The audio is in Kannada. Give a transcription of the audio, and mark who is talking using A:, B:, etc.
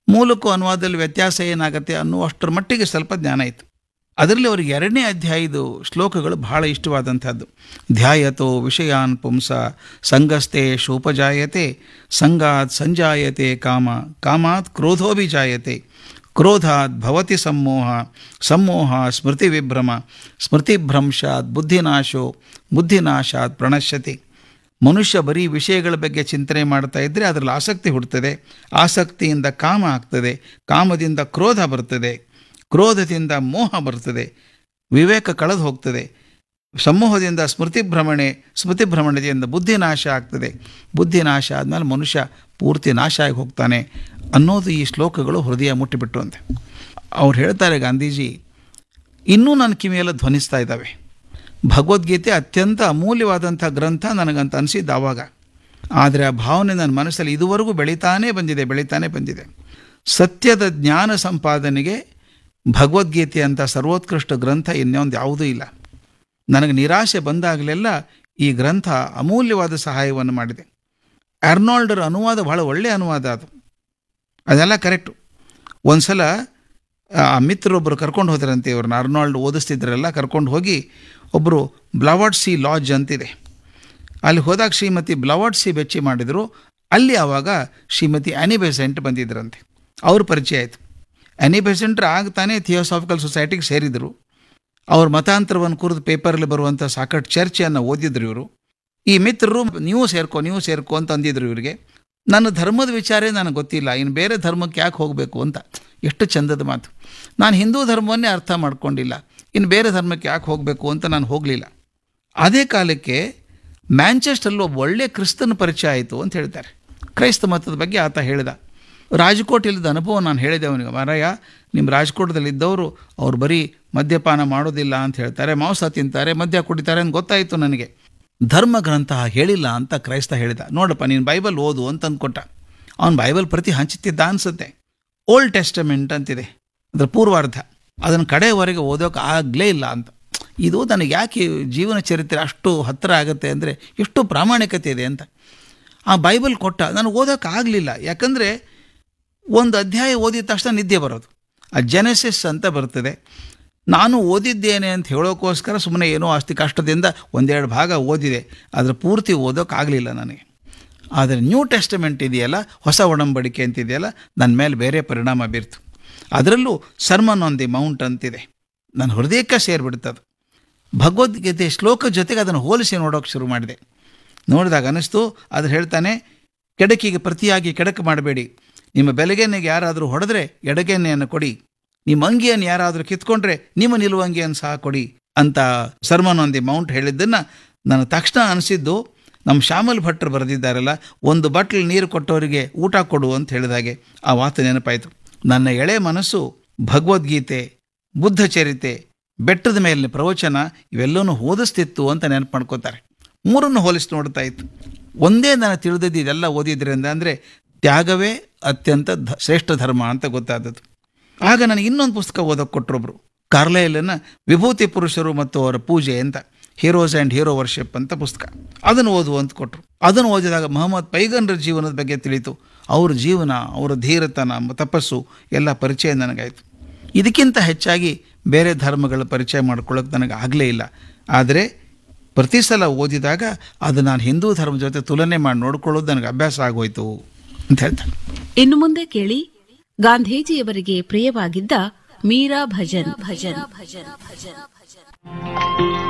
A: ಮೂಲಕ್ಕೂ ಅನುವಾದದಲ್ಲಿ ವ್ಯತ್ಯಾಸ ಏನಾಗುತ್ತೆ ಅನ್ನುವಷ್ಟರ ಮಟ್ಟಿಗೆ ಸ್ವಲ್ಪ ಜ್ಞಾನ ಇತ್ತು ಅದರಲ್ಲಿ ಅವರಿಗೆ ಎರಡನೇ ಅಧ್ಯಾಯದ ಶ್ಲೋಕಗಳು ಬಹಳ ಇಷ್ಟವಾದಂಥದ್ದು ಧ್ಯಾಯತೋ ವಿಷಯಾನ್ ಪುಂಸ ಸಂಗಸ್ತೆ ಶೋಪಜಾಯತೆ ಸಂಗಾತ್ ಸಂಜಾಯತೆ ಕಾಮ ಕಾಮಾತ್ ಕ್ರೋಧೋಭಿಜಾಯತೆ ಕ್ರೋಧಾತ್ ಭವತಿ ಸಮ್ಮೋಹ ಸಮ್ಮೋಹ ಸ್ಮೃತಿ ವಿಭ್ರಮ ಸ್ಮೃತಿಭ್ರಂಶಾತ್ ಬುದ್ಧಿನಾಶೋ ಬುದ್ಧಿನಾಶಾತ್ ಪ್ರಣಶ್ಯತೆ ಮನುಷ್ಯ ಬರೀ ವಿಷಯಗಳ ಬಗ್ಗೆ ಚಿಂತನೆ ಮಾಡ್ತಾ ಇದ್ದರೆ ಅದರಲ್ಲಿ ಆಸಕ್ತಿ ಹುಡ್ತದೆ ಆಸಕ್ತಿಯಿಂದ ಕಾಮ ಆಗ್ತದೆ ಕಾಮದಿಂದ ಕ್ರೋಧ ಬರ್ತದೆ ಕ್ರೋಧದಿಂದ ಮೋಹ ಬರ್ತದೆ ವಿವೇಕ ಕಳೆದು ಹೋಗ್ತದೆ ಸಮೂಹದಿಂದ ಸ್ಮೃತಿ ಭ್ರಮಣೆ ಸ್ಮೃತಿ ಭ್ರಮಣದಿಂದ ಬುದ್ಧಿ ನಾಶ ಆಗ್ತದೆ ಬುದ್ಧಿ ನಾಶ ಆದಮೇಲೆ ಮನುಷ್ಯ ಪೂರ್ತಿ ನಾಶ ಆಗಿ ಹೋಗ್ತಾನೆ ಅನ್ನೋದು ಈ ಶ್ಲೋಕಗಳು ಹೃದಯ ಮುಟ್ಟಿಬಿಟ್ಟು ಅಂತೆ ಅವ್ರು ಹೇಳ್ತಾರೆ ಗಾಂಧೀಜಿ ಇನ್ನೂ ನನ್ನ ಕಿವಿಯೆಲ್ಲ ಧ್ವನಿಸ್ತಾ ಇದ್ದಾವೆ ಭಗವದ್ಗೀತೆ ಅತ್ಯಂತ ಅಮೂಲ್ಯವಾದಂಥ ಗ್ರಂಥ ನನಗಂತ ಅನಿಸಿದ್ದು ಆವಾಗ ಆದರೆ ಆ ಭಾವನೆ ನನ್ನ ಮನಸ್ಸಲ್ಲಿ ಇದುವರೆಗೂ ಬೆಳೀತಾನೇ ಬಂದಿದೆ ಬೆಳೀತಾನೇ ಬಂದಿದೆ ಸತ್ಯದ ಜ್ಞಾನ ಸಂಪಾದನೆಗೆ ಭಗವದ್ಗೀತೆ ಅಂತ ಸರ್ವೋತ್ಕೃಷ್ಟ ಗ್ರಂಥ ಇನ್ನೊಂದು ಯಾವುದೂ ಇಲ್ಲ ನನಗೆ ನಿರಾಶೆ ಬಂದಾಗಲೆಲ್ಲ ಈ ಗ್ರಂಥ ಅಮೂಲ್ಯವಾದ ಸಹಾಯವನ್ನು ಮಾಡಿದೆ ಅರ್ನಾಲ್ಡರ ಅನುವಾದ ಬಹಳ ಒಳ್ಳೆಯ ಅನುವಾದ ಅದು ಅದೆಲ್ಲ ಕರೆಕ್ಟು ಒಂದು ಸಲ ಆ ಮಿತ್ರರೊಬ್ಬರು ಕರ್ಕೊಂಡು ಹೋದ್ರಂತೆ ಇವ್ರನ್ನ ಅರ್ನಾಲ್ಡ್ ಓದಿಸ್ತಿದ್ರಲ್ಲ ಕರ್ಕೊಂಡು ಹೋಗಿ ಒಬ್ಬರು ಬ್ಲವಾರ್ಡ್ ಸಿ ಲಾಡ್ಜ್ ಅಂತಿದೆ ಅಲ್ಲಿ ಹೋದಾಗ ಶ್ರೀಮತಿ ಬ್ಲವಾರ್ಡ್ ಸಿ ಬೆಚ್ಚಿ ಮಾಡಿದರು ಅಲ್ಲಿ ಆವಾಗ ಶ್ರೀಮತಿ ಆನಿ ಬೆಸೆಂಟ್ ಬಂದಿದ್ರಂತೆ ಅವ್ರ ಪರಿಚಯ ಆಯಿತು ಆನಿ ಬೆಸೆಂಟ್ರ್ ಆಗ್ತಾನೆ ಥಿಯೋಸಾಫಿಕಲ್ ಸೊಸೈಟಿಗೆ ಸೇರಿದರು ಅವ್ರ ಮತಾಂತರವನ್ನು ಕುರಿತು ಪೇಪರಲ್ಲಿ ಬರುವಂಥ ಸಾಕಷ್ಟು ಚರ್ಚೆಯನ್ನು ಓದಿದ್ರು ಇವರು ಈ ಮಿತ್ರರು ನೀವು ಸೇರ್ಕೋ ನೀವು ಸೇರ್ಕೋ ಅಂತ ಅಂದಿದ್ರು ಇವರಿಗೆ ನನ್ನ ಧರ್ಮದ ವಿಚಾರೇ ನನಗೆ ಗೊತ್ತಿಲ್ಲ ಇನ್ನು ಬೇರೆ ಧರ್ಮಕ್ಕೆ ಯಾಕೆ ಹೋಗಬೇಕು ಅಂತ ಎಷ್ಟು ಚಂದದ ಮಾತು ನಾನು ಹಿಂದೂ ಧರ್ಮವನ್ನೇ ಅರ್ಥ ಮಾಡ್ಕೊಂಡಿಲ್ಲ ಇನ್ನು ಬೇರೆ ಧರ್ಮಕ್ಕೆ ಯಾಕೆ ಹೋಗಬೇಕು ಅಂತ ನಾನು ಹೋಗಲಿಲ್ಲ ಅದೇ ಕಾಲಕ್ಕೆ ಮ್ಯಾಂಚೆಸ್ಟರ್ಲಿ ಒಬ್ಬ ಒಳ್ಳೆಯ ಕ್ರಿಸ್ತನ ಪರಿಚಯ ಆಯಿತು ಅಂತ ಹೇಳ್ತಾರೆ ಕ್ರೈಸ್ತ ಮತದ ಬಗ್ಗೆ ಆತ ಹೇಳಿದ ರಾಜ್ಕೋಟ್ ಇಲ್ಲದ ಅನುಭವ ನಾನು ಹೇಳಿದೆ ಅವನಿಗೆ ಮಾರಾಯ ನಿಮ್ಮ ರಾಜ್ಕೋಟದಲ್ಲಿದ್ದವರು ಅವ್ರು ಬರೀ ಮದ್ಯಪಾನ ಮಾಡೋದಿಲ್ಲ ಅಂತ ಹೇಳ್ತಾರೆ ಮಾಂಸ ತಿಂತಾರೆ ಮದ್ಯ ಕುಡಿತಾರೆ ಅಂತ ಗೊತ್ತಾಯಿತು ನನಗೆ ಧರ್ಮ ಗ್ರಂಥ ಹೇಳಿಲ್ಲ ಅಂತ ಕ್ರೈಸ್ತ ಹೇಳಿದ ನೋಡಪ್ಪ ನೀನು ಬೈಬಲ್ ಓದು ಅಂತ ಅಂದ್ಕೊಟ್ಟ ಅವನು ಬೈಬಲ್ ಪ್ರತಿ ಹಂಚುತ್ತಿದ್ದ ಅನಿಸುತ್ತೆ ಓಲ್ಡ್ ಟೆಸ್ಟಮೆಂಟ್ ಅಂತಿದೆ ಅದರ ಪೂರ್ವಾರ್ಧ ಅದನ್ನು ಕಡೆಯವರೆಗೆ ಓದೋಕೆ ಆಗಲೇ ಇಲ್ಲ ಅಂತ ಇದು ನನಗೆ ಯಾಕೆ ಜೀವನ ಚರಿತ್ರೆ ಅಷ್ಟು ಹತ್ತಿರ ಆಗುತ್ತೆ ಅಂದರೆ ಎಷ್ಟು ಪ್ರಾಮಾಣಿಕತೆ ಇದೆ ಅಂತ ಆ ಬೈಬಲ್ ಕೊಟ್ಟ ನನಗೆ ಓದೋಕೆ ಆಗಲಿಲ್ಲ ಯಾಕಂದರೆ ಒಂದು ಅಧ್ಯಾಯ ಓದಿದ ತಕ್ಷಣ ನಿದ್ದೆ ಬರೋದು ಆ ಜೆನೆಸಿಸ್ ಅಂತ ಬರ್ತದೆ ನಾನು ಓದಿದ್ದೇನೆ ಅಂತ ಹೇಳೋಕ್ಕೋಸ್ಕರ ಸುಮ್ಮನೆ ಏನೋ ಅಷ್ಟು ಕಷ್ಟದಿಂದ ಒಂದೆರಡು ಭಾಗ ಓದಿದೆ ಅದರ ಪೂರ್ತಿ ಓದೋಕ್ಕಾಗಲಿಲ್ಲ ನನಗೆ ಆದರೆ ನ್ಯೂ ಟೆಸ್ಟಮೆಂಟ್ ಇದೆಯಲ್ಲ ಹೊಸ ಒಡಂಬಡಿಕೆ ಅಂತಿದೆಯಲ್ಲ ನನ್ನ ಮೇಲೆ ಬೇರೆ ಪರಿಣಾಮ ಬೀರ್ತು ಅದರಲ್ಲೂ ಸರ್ಮನ್ ಆನ್ ದಿ ಮೌಂಟ್ ಅಂತಿದೆ ನನ್ನ ಹೃದಯಕ್ಕೆ ಸೇರಿಬಿಡ್ತದು ಭಗವದ್ಗೀತೆ ಶ್ಲೋಕ ಜೊತೆಗೆ ಅದನ್ನು ಹೋಲಿಸಿ ನೋಡೋಕೆ ಶುರು ಮಾಡಿದೆ ನೋಡಿದಾಗ ಅನ್ನಿಸ್ತು ಅದು ಹೇಳ್ತಾನೆ ಕೆಡಕಿಗೆ ಪ್ರತಿಯಾಗಿ ಕೆಡಕು ಮಾಡಬೇಡಿ ನಿಮ್ಮ ಬೆಲಗೆನೆಗೆ ಯಾರಾದರೂ ಹೊಡೆದ್ರೆ ಎಡಗೆನೆಯನ್ನು ಕೊಡಿ ನಿಮ್ಮ ಅಂಗಿಯನ್ನು ಯಾರಾದರೂ ಕಿತ್ಕೊಂಡ್ರೆ ನಿಮ್ಮ ನಿಲುವಂಗಿಯನ್ನು ಸಹ ಕೊಡಿ ಅಂತ ಸರ್ಮನ್ ಆನ್ ದಿ ಮೌಂಟ್ ಹೇಳಿದ್ದನ್ನು ನಾನು ತಕ್ಷಣ ಅನಿಸಿದ್ದು ನಮ್ಮ ಶ್ಯಾಮಲ್ ಭಟ್ರು ಬರೆದಿದ್ದಾರಲ್ಲ ಒಂದು ಬಟ್ಲ್ ನೀರು ಕೊಟ್ಟವರಿಗೆ ಊಟ ಕೊಡು ಅಂತ ಹೇಳಿದಾಗೆ ಆ ವಾತ ನೆನಪಾಯಿತು ನನ್ನ ಎಳೆ ಮನಸ್ಸು ಭಗವದ್ಗೀತೆ ಬುದ್ಧ ಚರಿತೆ ಬೆಟ್ಟದ ಮೇಲಿನ ಪ್ರವಚನ ಇವೆಲ್ಲವೂ ಓದಿಸ್ತಿತ್ತು ಅಂತ ನೆನಪು ಮಾಡ್ಕೋತಾರೆ ಮೂರನ್ನು ಹೋಲಿಸಿ ನೋಡ್ತಾ ಇತ್ತು ಒಂದೇ ನಾನು ತಿಳಿದಿದ್ದು ಇದೆಲ್ಲ ಓದಿದ್ರಿಂದ ಅಂದರೆ ತ್ಯಾಗವೇ ಅತ್ಯಂತ ಧ ಶ್ರೇಷ್ಠ ಧರ್ಮ ಅಂತ ಗೊತ್ತಾದದ್ದು ಆಗ ನನಗೆ ಇನ್ನೊಂದು ಪುಸ್ತಕ ಓದೋಕೆ ಕೊಟ್ಟರೊಬ್ರು ಕಾರ್ಲೈಲನ್ನು ವಿಭೂತಿ ಪುರುಷರು ಮತ್ತು ಅವರ ಪೂಜೆ ಅಂತ ಹೀರೋಸ್ ಆ್ಯಂಡ್ ಹೀರೋ ವರ್ಷಿಪ್ ಅಂತ ಪುಸ್ತಕ ಅದನ್ನು ಓದು ಅಂತ ಕೊಟ್ಟರು ಅದನ್ನು ಓದಿದಾಗ ಮೊಹಮ್ಮದ್ ಪೈಗನ್ರ ಜೀವನದ ಬಗ್ಗೆ ತಿಳಿತು ಅವ್ರ ಜೀವನ ಅವರ ಧೀರತನ ತಪಸ್ಸು ಎಲ್ಲ ಪರಿಚಯ ನನಗಾಯಿತು ಇದಕ್ಕಿಂತ ಹೆಚ್ಚಾಗಿ ಬೇರೆ ಧರ್ಮಗಳ ಪರಿಚಯ ಮಾಡ್ಕೊಳ್ಳೋಕೆ ನನಗೆ ಆಗಲೇ ಇಲ್ಲ ಆದರೆ ಪ್ರತಿ ಸಲ ಓದಿದಾಗ ಅದು ನಾನು ಹಿಂದೂ ಧರ್ಮದ ಜೊತೆ ತುಲನೆ ಮಾಡಿ ನೋಡ್ಕೊಳ್ಳೋದು ನನಗೆ ಅಭ್ಯಾಸ ಆಗೋಯ್ತು ಅಂತ ಹೇಳ್ತಾರೆ
B: ಇನ್ನು ಮುಂದೆ ಕೇಳಿ ಗಾಂಧೀಜಿಯವರಿಗೆ ಪ್ರಿಯವಾಗಿದ್ದ ಮೀರಾ ಭಜನ್ ಭಜನ್ ಭಜನ್ ಭಜನ್ ಭಜನ್